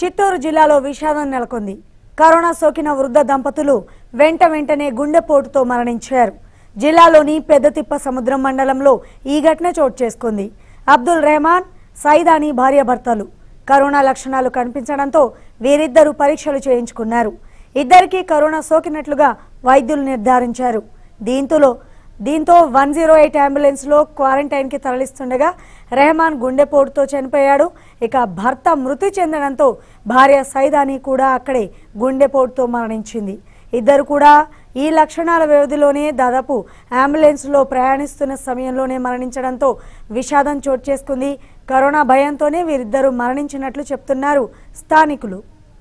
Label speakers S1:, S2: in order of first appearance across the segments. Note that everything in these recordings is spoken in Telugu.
S1: చిత్తూరు జిల్లాలో విషాదం నెలకొంది కరోనా సోకిన వృద్ధ దంపతులు వెంట వెంటనే గుండెపోటుతో మరణించారు జిల్లాలోని పెద్దతిప్ప సముద్రం మండలంలో ఈ ఘటన చోటు చేసుకుంది అబ్దుల్ రెహమాన్ సైదాని భార్యాభర్తలు కరోనా లక్షణాలు కనిపించడంతో వీరిద్దరూ పరీక్షలు చేయించుకున్నారు ఇద్దరికీ కరోనా సోకినట్లుగా వైద్యులు నిర్ధారించారు దీంతో దీంతో వన్ జీరో ఎయిట్ అంబులెన్స్లో క్వారంటైన్కి తరలిస్తుండగా రెహమాన్ గుండెపోటుతో చనిపోయాడు ఇక భర్త మృతి చెందడంతో భార్య సైదాని కూడా అక్కడే గుండెపోటుతో మరణించింది ఇద్దరు కూడా ఈ లక్షణాల వ్యవధిలోనే దాదాపు అంబులెన్స్లో ప్రయాణిస్తున్న సమయంలోనే మరణించడంతో విషాదం చోటు చేసుకుంది కరోనా భయంతోనే వీరిద్దరూ మరణించినట్లు చెప్తున్నారు స్థానికులు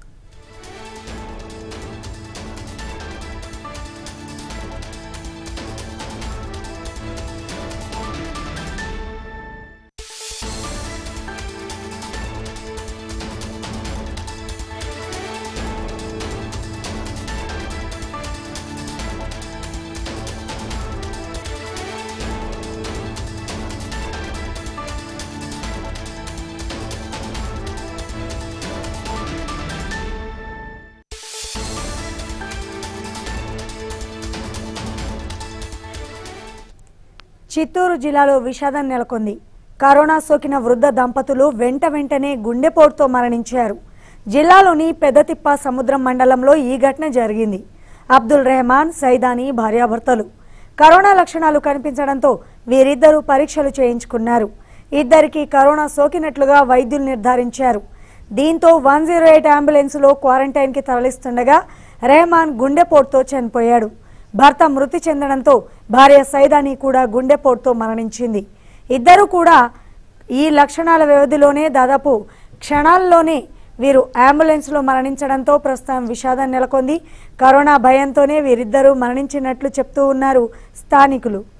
S1: చిత్తూరు జిల్లాలో విషాదం నెలకొంది కరోనా సోకిన వృద్ధ దంపతులు వెంట వెంటనే గుండెపోటుతో మరణించారు జిల్లాలోని పెద్దతిప్ప సముద్రం మండలంలో ఈ ఘటన జరిగింది అబ్దుల్ రెహమాన్ సైదాని భార్యాభర్తలు కరోనా లక్షణాలు కనిపించడంతో వీరిద్దరూ పరీక్షలు చేయించుకున్నారు ఇద్దరికి కరోనా సోకినట్లుగా వైద్యులు నిర్ధారించారు దీంతో వన్ జీరో ఎయిట్ అంబులెన్స్లో క్వారంటైన్కి తరలిస్తుండగా రెహమాన్ గుండెపోటుతో చనిపోయాడు భర్త మృతి చెందడంతో భార్య సైదాని కూడా గుండెపోటుతో మరణించింది ఇద్దరు కూడా ఈ లక్షణాల వ్యవధిలోనే దాదాపు క్షణాల్లోనే వీరు అంబులెన్స్లో మరణించడంతో ప్రస్తుతం విషాదం నెలకొంది కరోనా భయంతోనే వీరిద్దరూ మరణించినట్లు చెప్తూ ఉన్నారు స్థానికులు